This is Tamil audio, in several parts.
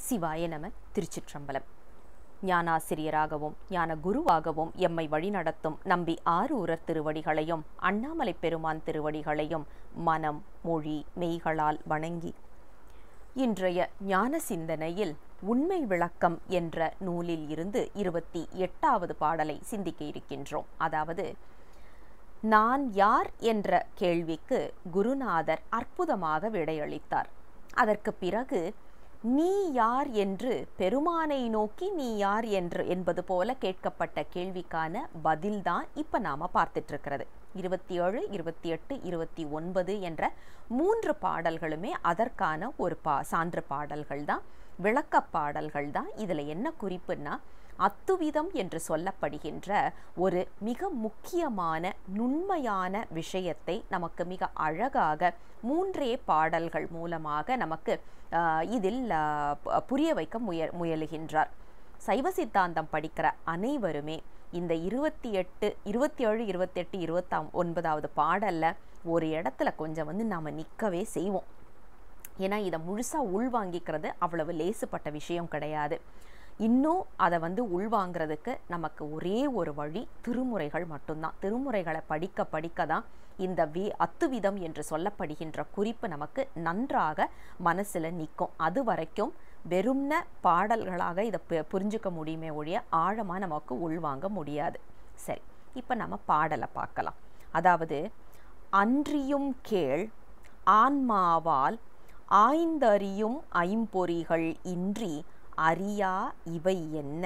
சிவாய நம திருச்சிற்றம்பலம் ஞானாசிரியராகவும் ஞான குருவாகவும் எம்மை வழிநடத்தும் நம்பி ஆரூரர் திருவடிகளையும் அண்ணாமலை பெருமான் திருவடிகளையும் மனம் மொழி மெய்களால் வணங்கி இன்றைய ஞான சிந்தனையில் உண்மை விளக்கம் என்ற நூலில் இருந்து இருபத்தி எட்டாவது பாடலை சிந்திக்க இருக்கின்றோம் அதாவது நான் யார் என்ற கேள்விக்கு குருநாதர் அற்புதமாக விடையளித்தார் அதற்கு பிறகு நீ யார் என்று பெருமானை நோக்கி நீ யார் என்று என்பது போல கேட்கப்பட்ட கேள்விக்கான பதில்தான் இப்போ நாம் பார்த்துட்டு இருக்கிறது இருபத்தி ஏழு இருபத்தி எட்டு இருபத்தி ஒன்பது என்ற மூன்று பாடல்களுமே அதற்கான ஒரு பா சான்று பாடல்கள் தான் விளக்க பாடல்கள் தான் இதில் என்ன குறிப்புன்னா அத்துவிதம் என்று சொல்லப்படுகின்ற ஒரு மிக முக்கியமான நுண்மையான விஷயத்தை நமக்கு மிக அழகாக மூன்றே பாடல்கள் மூலமாக நமக்கு இதில் புரிய வைக்க முய முயலுகின்றார் சைவ சித்தாந்தம் படிக்கிற அனைவருமே இந்த இருபத்தி எட்டு இருபத்தி ஏழு இருபத்தெட்டு இருபத்தாம் ஒன்பதாவது பாடலில் ஒரு இடத்துல கொஞ்சம் வந்து நாம் நிற்கவே செய்வோம் ஏன்னா இதை முழுசாக உள்வாங்கிக்கிறது அவ்வளவு லேசுப்பட்ட விஷயம் கிடையாது இன்னும் அதை வந்து உள்வாங்கிறதுக்கு நமக்கு ஒரே ஒரு வழி திருமுறைகள் மட்டும்தான் திருமுறைகளை படிக்க படிக்க தான் இந்த வி அத்துவிதம் என்று சொல்லப்படுகின்ற குறிப்பு நமக்கு நன்றாக மனசில் நிற்கும் அது வரைக்கும் வெறும்ன பாடல்களாக இதை புரிஞ்சுக்க முடியுமே ஒழிய ஆழமாக நமக்கு உள்வாங்க முடியாது சரி இப்போ நம்ம பாடலை பார்க்கலாம் அதாவது அன்றியும் கேள் ஆன்மாவால் ஆய்ந்தறியும் ஐம்பொறிகள் இன்றி அறியா இவை என்ன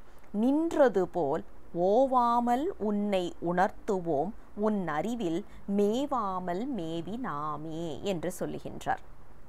நின்றது போல் ஓவாமல் உன்னை உணர்த்துவோம் உன் அறிவில் மேவாமல் மேவி நாமே என்று சொல்லுகின்றார்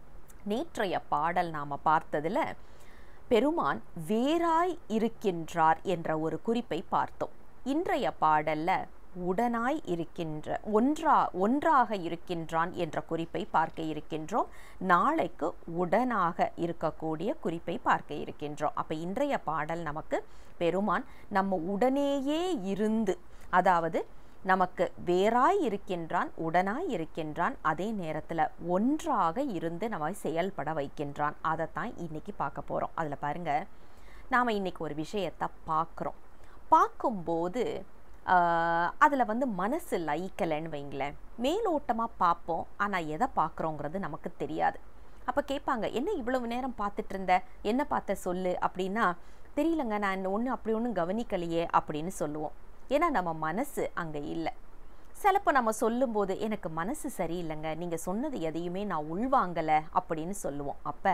நேற்றைய பாடல் நாம் பார்த்ததில் பெருமான் வேறாய் இருக்கின்றார் என்ற ஒரு குறிப்பை பார்த்தோம் இன்றைய பாடல்ல உடனாய் இருக்கின்ற ஒன்றா ஒன்றாக இருக்கின்றான் என்ற குறிப்பை பார்க்க இருக்கின்றோம் நாளைக்கு உடனாக இருக்கக்கூடிய குறிப்பை பார்க்க இருக்கின்றோம் அப்போ இன்றைய பாடல் நமக்கு பெருமான் நம்ம உடனேயே இருந்து அதாவது நமக்கு வேறாய் இருக்கின்றான் உடனாய் இருக்கின்றான் அதே நேரத்தில் ஒன்றாக இருந்து நம்ம செயல்பட வைக்கின்றான் அதைத்தான் இன்னைக்கு பார்க்க போகிறோம் அதில் பாருங்க நாம் இன்னைக்கு ஒரு விஷயத்தை பார்க்குறோம் பார்க்கும்போது அதில் வந்து மனசு லைக்கலைன்னு வைங்களேன் மேலோட்டமாக பார்ப்போம் ஆனால் எதை பார்க்குறோங்கிறது நமக்கு தெரியாது அப்போ கேட்பாங்க என்ன இவ்வளவு நேரம் பார்த்துட்டு இருந்த என்ன பார்த்த சொல்லு அப்படின்னா தெரியலங்க நான் ஒன்று அப்படி ஒன்றும் கவனிக்கலையே அப்படின்னு சொல்லுவோம் ஏன்னா நம்ம மனசு அங்கே இல்லை சிலப்போ நம்ம சொல்லும்போது எனக்கு மனசு சரியில்லைங்க நீங்கள் சொன்னது எதையுமே நான் உள்வாங்கலை அப்படின்னு சொல்லுவோம் அப்போ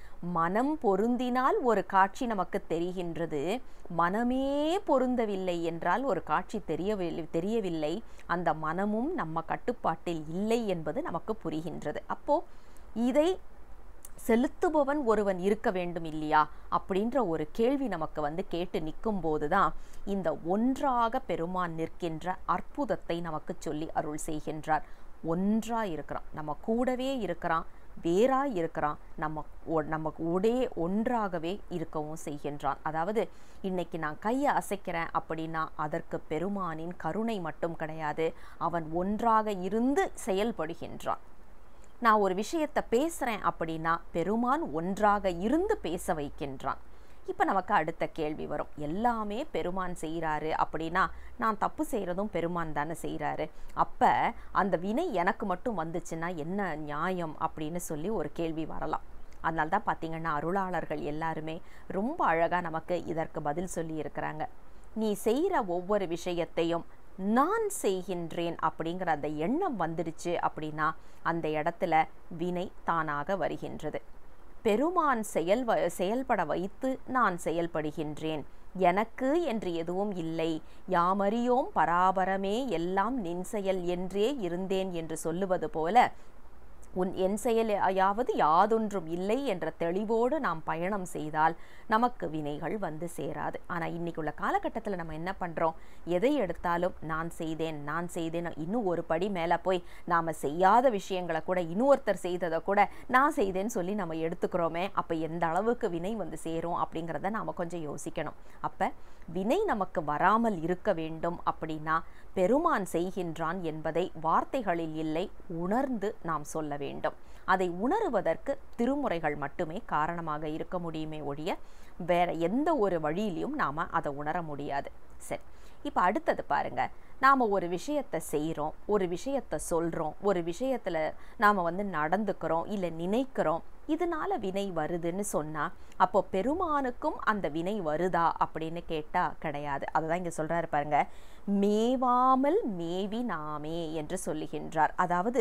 மனம் பொருந்தினால் ஒரு காட்சி நமக்கு தெரிகின்றது மனமே பொருந்தவில்லை என்றால் ஒரு காட்சி தெரியவில்லை தெரியவில்லை அந்த மனமும் நம்ம கட்டுப்பாட்டில் இல்லை என்பது நமக்கு புரிகின்றது அப்போ இதை செலுத்துபவன் ஒருவன் இருக்க வேண்டும் இல்லையா அப்படின்ற ஒரு கேள்வி நமக்கு வந்து கேட்டு நிற்கும் போதுதான் இந்த ஒன்றாக பெருமான் நிற்கின்ற அற்புதத்தை நமக்கு சொல்லி அருள் செய்கின்றார் ஒன்றா இருக்கிறான் நம்ம கூடவே இருக்கிறான் வேறா இருக்கிறான் நம்ம நமக்கு உடே ஒன்றாகவே இருக்கவும் செய்கின்றான் அதாவது இன்னைக்கு நான் கையை அசைக்கிறேன் அப்படின்னா அதற்கு பெருமானின் கருணை மட்டும் கிடையாது அவன் ஒன்றாக இருந்து செயல்படுகின்றான் நான் ஒரு விஷயத்தை பேசுகிறேன் அப்படின்னா பெருமான் ஒன்றாக இருந்து பேச வைக்கின்றான் இப்போ நமக்கு அடுத்த கேள்வி வரும் எல்லாமே பெருமான் செய்கிறாரு அப்படின்னா நான் தப்பு செய்கிறதும் பெருமான் தானே செய்கிறாரு அப்போ அந்த வினை எனக்கு மட்டும் வந்துச்சுன்னா என்ன நியாயம் அப்படின்னு சொல்லி ஒரு கேள்வி வரலாம் அதனால தான் பார்த்தீங்கன்னா அருளாளர்கள் எல்லாருமே ரொம்ப அழகாக நமக்கு இதற்கு பதில் சொல்லி இருக்கிறாங்க நீ செய்கிற ஒவ்வொரு விஷயத்தையும் நான் செய்கின்றேன் அப்படிங்கிற அந்த எண்ணம் வந்துடுச்சு அப்படின்னா அந்த இடத்துல வினை தானாக வருகின்றது பெருமான் செயல் செயல்பட வைத்து நான் செயல்படுகின்றேன் எனக்கு என்று எதுவும் இல்லை யாமறியோம் பராபரமே எல்லாம் நின் செயல் என்றே இருந்தேன் என்று சொல்லுவது போல உன் என் செயலையாவது யாதொன்றும் இல்லை என்ற தெளிவோடு நாம் பயணம் செய்தால் நமக்கு வினைகள் வந்து சேராது ஆனால் இன்னைக்கு உள்ள காலகட்டத்தில் நம்ம என்ன பண்ணுறோம் எதை எடுத்தாலும் நான் செய்தேன் நான் செய்தேன் இன்னும் ஒரு படி மேலே போய் நாம் செய்யாத விஷயங்களை கூட இன்னொருத்தர் செய்ததை கூட நான் செய்தேன்னு சொல்லி நம்ம எடுத்துக்கிறோமே அப்போ எந்த அளவுக்கு வினை வந்து சேரும் அப்படிங்கிறத நாம் கொஞ்சம் யோசிக்கணும் அப்போ வினை நமக்கு வராமல் இருக்க வேண்டும் அப்படின்னா பெருமான் செய்கின்றான் என்பதை வார்த்தைகளில் இல்லை உணர்ந்து நாம் சொல்ல வேண்டும் அதை உணருவதற்கு திருமுறைகள் மட்டுமே காரணமாக இருக்க முடியுமே ஒழிய வேற எந்த ஒரு வழியிலையும் நாம் அதை உணர முடியாது சரி இப்போ அடுத்தது பாருங்க நாம் ஒரு விஷயத்தை செய்கிறோம் ஒரு விஷயத்தை சொல்கிறோம் ஒரு விஷயத்தில் நாம் வந்து நடந்துக்கிறோம் இல்லை நினைக்கிறோம் இதனால வினை வருதுன்னு சொன்னால் அப்போ பெருமானுக்கும் அந்த வினை வருதா அப்படின்னு கேட்டால் கிடையாது அதுதான் இங்கே சொல்கிறாரு பாருங்க மேவாமல் மேவி நாமே என்று சொல்லுகின்றார் அதாவது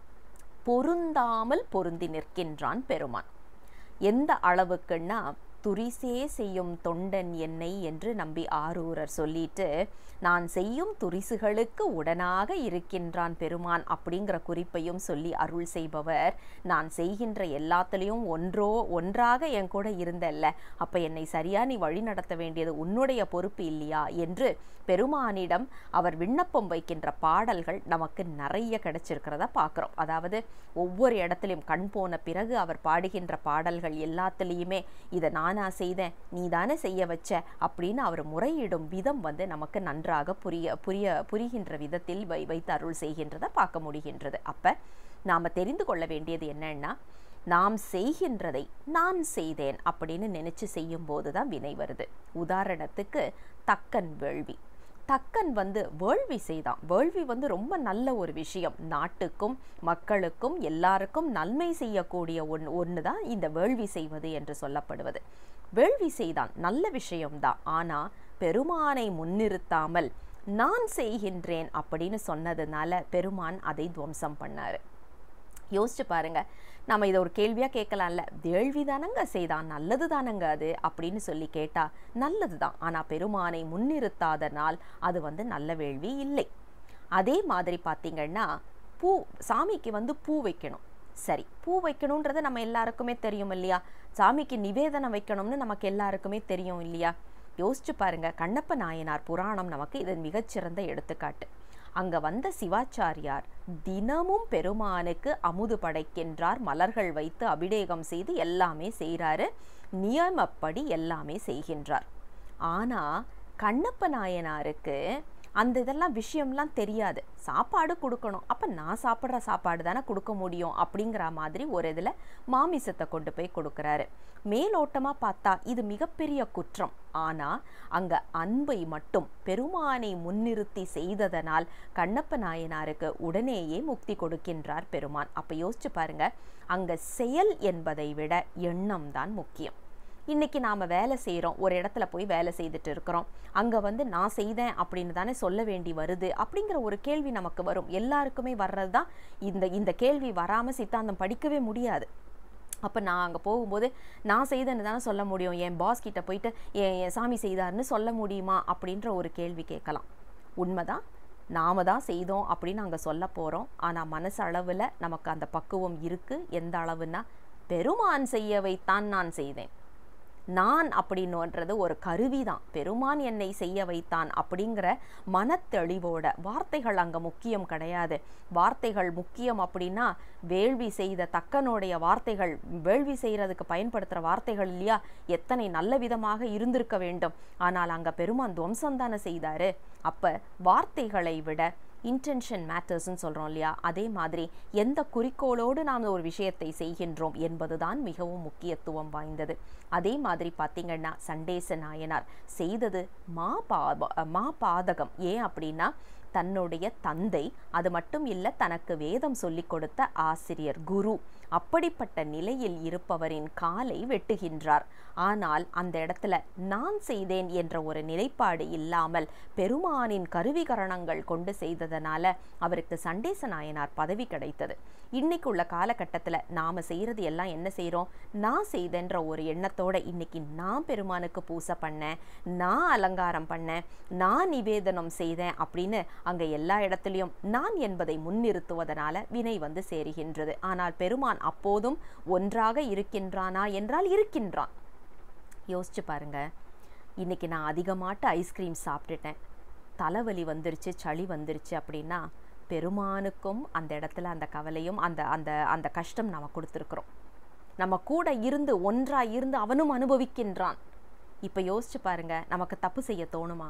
பொருந்தாமல் பொருந்தி நிற்கின்றான் பெருமான் எந்த அளவுக்குன்னா துரிசே செய்யும் தொண்டன் என்னை என்று நம்பி ஆரூரர் சொல்லிட்டு நான் செய்யும் துரிசுகளுக்கு உடனாக இருக்கின்றான் பெருமான் அப்படிங்கிற குறிப்பையும் சொல்லி அருள் செய்பவர் நான் செய்கின்ற எல்லாத்துலேயும் ஒன்றோ ஒன்றாக என் கூட இருந்தல்ல அப்போ என்னை சரியா நீ வழி நடத்த வேண்டியது உன்னுடைய பொறுப்பு இல்லையா என்று பெருமானிடம் அவர் விண்ணப்பம் வைக்கின்ற பாடல்கள் நமக்கு நிறைய கிடைச்சிருக்கிறத பார்க்குறோம் அதாவது ஒவ்வொரு இடத்துலையும் கண் போன பிறகு அவர் பாடுகின்ற பாடல்கள் எல்லாத்துலேயுமே இதை நானா செய்தேன் நீ தானே செய்ய வச்ச அப்படின்னு அவர் முறையிடும் விதம் வந்து நமக்கு நன்றாக புரிய புரிய புரிகின்ற விதத்தில் வை வைத்து அருள் செய்கின்றதை பார்க்க முடிகின்றது அப்போ நாம் தெரிந்து கொள்ள வேண்டியது என்னன்னா நாம் செய்கின்றதை நான் செய்தேன் அப்படின்னு நினைச்சு செய்யும் போது தான் வினை வருது உதாரணத்துக்கு தக்கன் வேள்வி தக்கன் வந்து வேள்வி செய்தான் வேள்வி வந்து ரொம்ப நல்ல ஒரு விஷயம் நாட்டுக்கும் மக்களுக்கும் எல்லாருக்கும் நன்மை செய்யக்கூடிய ஒன் ஒன்று தான் இந்த வேள்வி செய்வது என்று சொல்லப்படுவது வேள்வி செய்தான் நல்ல விஷயம்தான் ஆனால் பெருமானை முன்னிறுத்தாமல் நான் செய்கின்றேன் அப்படின்னு சொன்னதுனால பெருமான் அதை துவம்சம் பண்ணாரு யோசிச்சு பாருங்க நம்ம இதை ஒரு கேள்வியாக கேட்கலாம்ல வேள்வி தானங்க செய்தான் நல்லது தானங்க அது அப்படின்னு சொல்லி கேட்டா நல்லது தான் ஆனால் பெருமானை முன்னிறுத்தாதனால் அது வந்து நல்ல வேள்வி இல்லை அதே மாதிரி பார்த்தீங்கன்னா பூ சாமிக்கு வந்து பூ வைக்கணும் சரி பூ வைக்கணுன்றது நம்ம எல்லாருக்குமே தெரியும் இல்லையா சாமிக்கு நிவேதனம் வைக்கணும்னு நமக்கு எல்லாருக்குமே தெரியும் இல்லையா யோசிச்சு பாருங்க கண்ணப்ப நாயனார் புராணம் நமக்கு இது மிகச்சிறந்த எடுத்துக்காட்டு அங்க வந்த சிவாச்சாரியார் தினமும் பெருமானுக்கு அமுது படைக்கின்றார் மலர்கள் வைத்து அபிஷேகம் செய்து எல்லாமே செய்கிறாரு நியமப்படி எல்லாமே செய்கின்றார் ஆனா கண்ணப்ப நாயனாருக்கு அந்த இதெல்லாம் விஷயம்லாம் தெரியாது சாப்பாடு கொடுக்கணும் அப்போ நான் சாப்பிட்ற சாப்பாடு தானே கொடுக்க முடியும் அப்படிங்கிற மாதிரி ஒரு இதில் மாமிசத்தை கொண்டு போய் கொடுக்குறாரு மேலோட்டமாக பார்த்தா இது மிகப்பெரிய குற்றம் ஆனால் அங்கே அன்பை மட்டும் பெருமானை முன்னிறுத்தி செய்ததனால் கண்ணப்ப நாயனாருக்கு உடனேயே முக்தி கொடுக்கின்றார் பெருமான் அப்போ யோசிச்சு பாருங்க அங்கே செயல் என்பதை விட எண்ணம் தான் முக்கியம் இன்னைக்கு நாம் வேலை செய்கிறோம் ஒரு இடத்துல போய் வேலை செய்துட்டு இருக்கிறோம் அங்கே வந்து நான் செய்தேன் அப்படின்னு தானே சொல்ல வேண்டி வருது அப்படிங்கிற ஒரு கேள்வி நமக்கு வரும் எல்லாருக்குமே வர்றது தான் இந்த இந்த கேள்வி வராமல் சித்தாந்தம் படிக்கவே முடியாது அப்போ நான் அங்கே போகும்போது நான் செய்தேன்னு தானே சொல்ல முடியும் என் பாஸ் கிட்ட போயிட்டு என் என் சாமி செய்தாருன்னு சொல்ல முடியுமா அப்படின்ற ஒரு கேள்வி கேட்கலாம் உண்மைதான் நாம தான் செய்தோம் அப்படின்னு அங்கே சொல்ல போகிறோம் ஆனால் மனசு அளவில் நமக்கு அந்த பக்குவம் இருக்குது எந்த அளவுன்னா பெருமான் செய்ய வைத்தான் நான் செய்தேன் நான் அப்படின்னுன்றது ஒரு கருவி தான் பெருமான் என்னை செய்ய வைத்தான் அப்படிங்கிற மனத்தெளிவோட வார்த்தைகள் அங்கே முக்கியம் கிடையாது வார்த்தைகள் முக்கியம் அப்படின்னா வேள்வி செய்த தக்கனுடைய வார்த்தைகள் வேள்வி செய்கிறதுக்கு பயன்படுத்துகிற வார்த்தைகள் இல்லையா எத்தனை நல்ல விதமாக இருந்திருக்க வேண்டும் ஆனால் அங்கே பெருமான் துவம்சம் தானே செய்தாரு அப்போ வார்த்தைகளை விட இன்டென்ஷன் மேட்டர்ஸ்ன்னு சொல்கிறோம் இல்லையா அதே மாதிரி எந்த குறிக்கோளோடு நாம் ஒரு விஷயத்தை செய்கின்றோம் என்பதுதான் மிகவும் முக்கியத்துவம் வாய்ந்தது அதே மாதிரி பார்த்தீங்கன்னா சண்டேச நாயனார் செய்தது மா பா மா பாதகம் ஏன் அப்படின்னா தன்னுடைய தந்தை அது மட்டும் இல்லை தனக்கு வேதம் சொல்லிக் கொடுத்த ஆசிரியர் குரு அப்படிப்பட்ட நிலையில் இருப்பவரின் காலை வெட்டுகின்றார் ஆனால் அந்த இடத்துல நான் செய்தேன் என்ற ஒரு நிலைப்பாடு இல்லாமல் பெருமானின் கருவிகரணங்கள் கொண்டு செய்ததனால அவருக்கு சண்டேச நாயனார் பதவி கிடைத்தது இன்னைக்கு உள்ள காலகட்டத்தில் நாம் செய்கிறது எல்லாம் என்ன செய்கிறோம் நான் செய்தேன்ற ஒரு எண்ணத்தோட இன்னைக்கு நான் பெருமானுக்கு பூசை பண்ணேன் நான் அலங்காரம் பண்ணேன் நான் நிவேதனம் செய்தேன் அப்படின்னு அங்கே எல்லா இடத்துலையும் நான் என்பதை முன்னிறுத்துவதனால வினை வந்து சேருகின்றது ஆனால் பெருமான் அப்போதும் ஒன்றாக இருக்கின்றானா என்றால் இருக்கின்றான் யோசிச்சு பாருங்க இன்னைக்கு நான் அதிகமாட்டு ஐஸ்கிரீம் சாப்பிட்டுட்டேன் தலைவலி வந்துருச்சு சளி வந்துருச்சு அப்படின்னா பெருமானுக்கும் அந்த இடத்துல அந்த கவலையும் அந்த அந்த அந்த கஷ்டம் நம்ம கொடுத்துருக்குறோம் நம்ம கூட இருந்து ஒன்றா இருந்து அவனும் அனுபவிக்கின்றான் இப்போ யோசிச்சு பாருங்க நமக்கு தப்பு செய்ய தோணுமா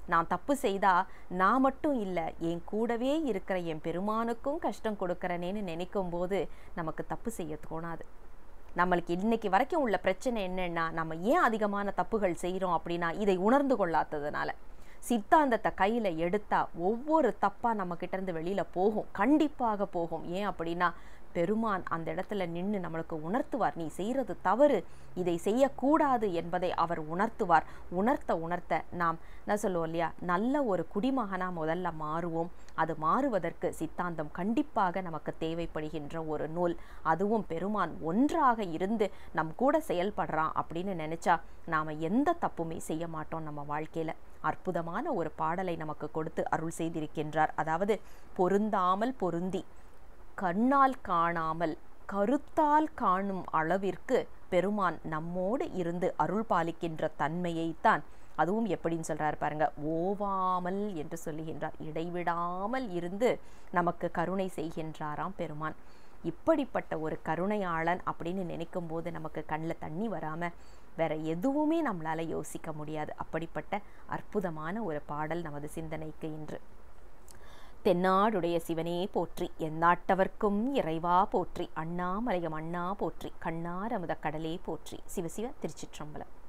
நான் தப்பு செய்தா நான் மட்டும் இல்லை என் கூடவே இருக்கிற என் பெருமானுக்கும் கஷ்டம் கொடுக்குறனேன்னு நினைக்கும் போது நமக்கு தப்பு செய்ய தோணாது நம்மளுக்கு இன்னைக்கு வரைக்கும் உள்ள பிரச்சனை என்னன்னா நம்ம ஏன் அதிகமான தப்புகள் செய்கிறோம் அப்படின்னா இதை உணர்ந்து கொள்ளாததுனால சித்தாந்தத்தை கையில் எடுத்தா ஒவ்வொரு தப்பாக நம்ம கிட்டேருந்து வெளியில் போகும் கண்டிப்பாக போகும் ஏன் அப்படின்னா பெருமான் அந்த இடத்துல நின்று நம்மளுக்கு உணர்த்துவார் நீ செய்கிறது தவறு இதை செய்யக்கூடாது என்பதை அவர் உணர்த்துவார் உணர்த்த உணர்த்த நாம் என்ன சொல்லுவோம் இல்லையா நல்ல ஒரு குடிமகனாக முதல்ல மாறுவோம் அது மாறுவதற்கு சித்தாந்தம் கண்டிப்பாக நமக்கு தேவைப்படுகின்ற ஒரு நூல் அதுவும் பெருமான் ஒன்றாக இருந்து நம் கூட செயல்படுறான் அப்படின்னு நினச்சா நாம் எந்த தப்புமே செய்ய மாட்டோம் நம்ம வாழ்க்கையில் அற்புதமான ஒரு பாடலை நமக்கு கொடுத்து அருள் செய்திருக்கின்றார் அதாவது பொருந்தாமல் பொருந்தி கண்ணால் காணாமல் கருத்தால் காணும் அளவிற்கு பெருமான் நம்மோடு இருந்து அருள் பாலிக்கின்ற தன்மையைத்தான் அதுவும் எப்படின்னு சொல்றாரு பாருங்க ஓவாமல் என்று சொல்லுகின்றார் இடைவிடாமல் இருந்து நமக்கு கருணை செய்கின்றாராம் பெருமான் இப்படிப்பட்ட ஒரு கருணையாளன் அப்படின்னு நினைக்கும் போது நமக்கு கண்ணில் தண்ணி வராம வேற எதுவுமே நம்மளால யோசிக்க முடியாது அப்படிப்பட்ட அற்புதமான ஒரு பாடல் நமது சிந்தனைக்கு இன்று தென்னாடுடைய சிவனே போற்றி எந்நாட்டவர்க்கும் இறைவா போற்றி அண்ணாமலையம் அண்ணா போற்றி கண்ணார் அமுத கடலே போற்றி சிவசிவ திருச்சிற்றம்பலம்